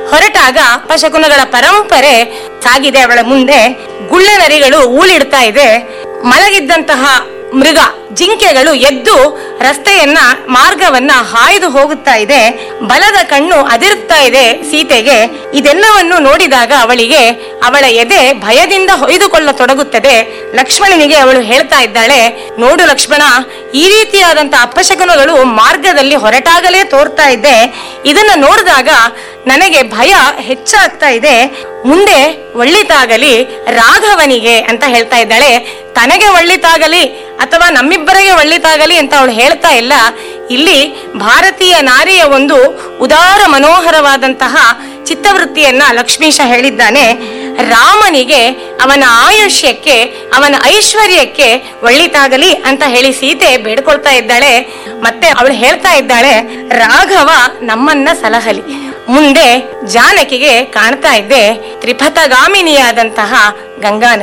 ಹೊರಟಾಗ ಅಪಶಕುನಗಳ ಪರಂಪರೆ ಸಾಗಿದೆ ಅವಳ ಮುಂದೆ ಗುಳ್ಳೆ ನರಿಗಳು ಊಳಿಡ್ತಾ ಇದೆ ಮಲಗಿದ್ದಂತಹ ಮೃಗ ಜಿಂಕೆಗಳು ಎದ್ದು ರಸ್ತೆಯನ್ನ ಮಾರ್ಗವನ್ನ ಹಾಯ್ದು ಹೋಗುತ್ತಾ ಇದೆ ಬಲದ ಕಣ್ಣು ಅದಿರುತ್ತಾ ಇದೆ ಸೀತೆಗೆ ಇದೆಲ್ಲವನ್ನು ನೋಡಿದಾಗ ಅವಳಿಗೆ ಅವಳ ಎದೆ ಭಯದಿಂದ ಹೊಯ್ದುಕೊಳ್ಳತೊಡಗುತ್ತದೆ ಲಕ್ಷ್ಮಣನಿಗೆ ಅವಳು ಹೇಳ್ತಾ ಇದ್ದಾಳೆ ನೋಡು ಲಕ್ಷ್ಮಣ ಈ ರೀತಿಯಾದಂತ ಅಪಶಕುನಗಳು ಮಾರ್ಗದಲ್ಲಿ ಹೊರಟಾಗಲೇ ತೋರ್ತಾ ಇದ್ದೆ ಇದನ್ನ ನೋಡಿದಾಗ ನನಗೆ ಭಯ ಹೆಚ್ಚಾಗ್ತಾ ಇದೆ ಮುಂದೆ ಒಳ್ಳಿತಾಗಲಿ ರಾಘವನಿಗೆ ಅಂತ ಹೇಳ್ತಾ ಇದ್ದಾಳೆ ತನಗೆ ಒಳ್ಳಿತಾಗಲಿ ಅಥವಾ ನಮ್ಮಿಬ್ಬರಿಗೆ ಒಳ್ಳಿತಾಗಲಿ ಅಂತ ಅವಳು ಹೇಳ್ತಾ ಇಲ್ಲ ಇಲ್ಲಿ ಭಾರತೀಯ ನಾರಿಯ ಒಂದು ಉದಾರ ಮನೋಹರವಾದಂತಹ ಚಿತ್ತವೃತ್ತಿಯನ್ನ ಲಕ್ಷ್ಮೀಶ ಹೇಳಿದ್ದಾನೆ ರಾಮನಿಗೆ ಅವನ ಆಯುಷ್ಯಕ್ಕೆ ಅವನ ಐಶ್ವರ್ಯಕ್ಕೆ ಒಳ್ಳಿತಾಗಲಿ ಅಂತ ಹೇಳಿ ಸೀತೆ ಬೇಡ್ಕೊಳ್ತಾ ಇದ್ದಾಳೆ ಮತ್ತೆ ಅವಳು ಹೇಳ್ತಾ ಇದ್ದಾಳೆ ರಾಘವ ನಮ್ಮನ್ನ ಸಲಹಲಿ ಮುಂದೆ ಜಾನಕಿಗೆ ಕಾಣ್ತಾ ಇದ್ದೆ ತ್ರಿಪಥಗಾಮಿನಿಯಾದಂತಹ ಗಂಗಾ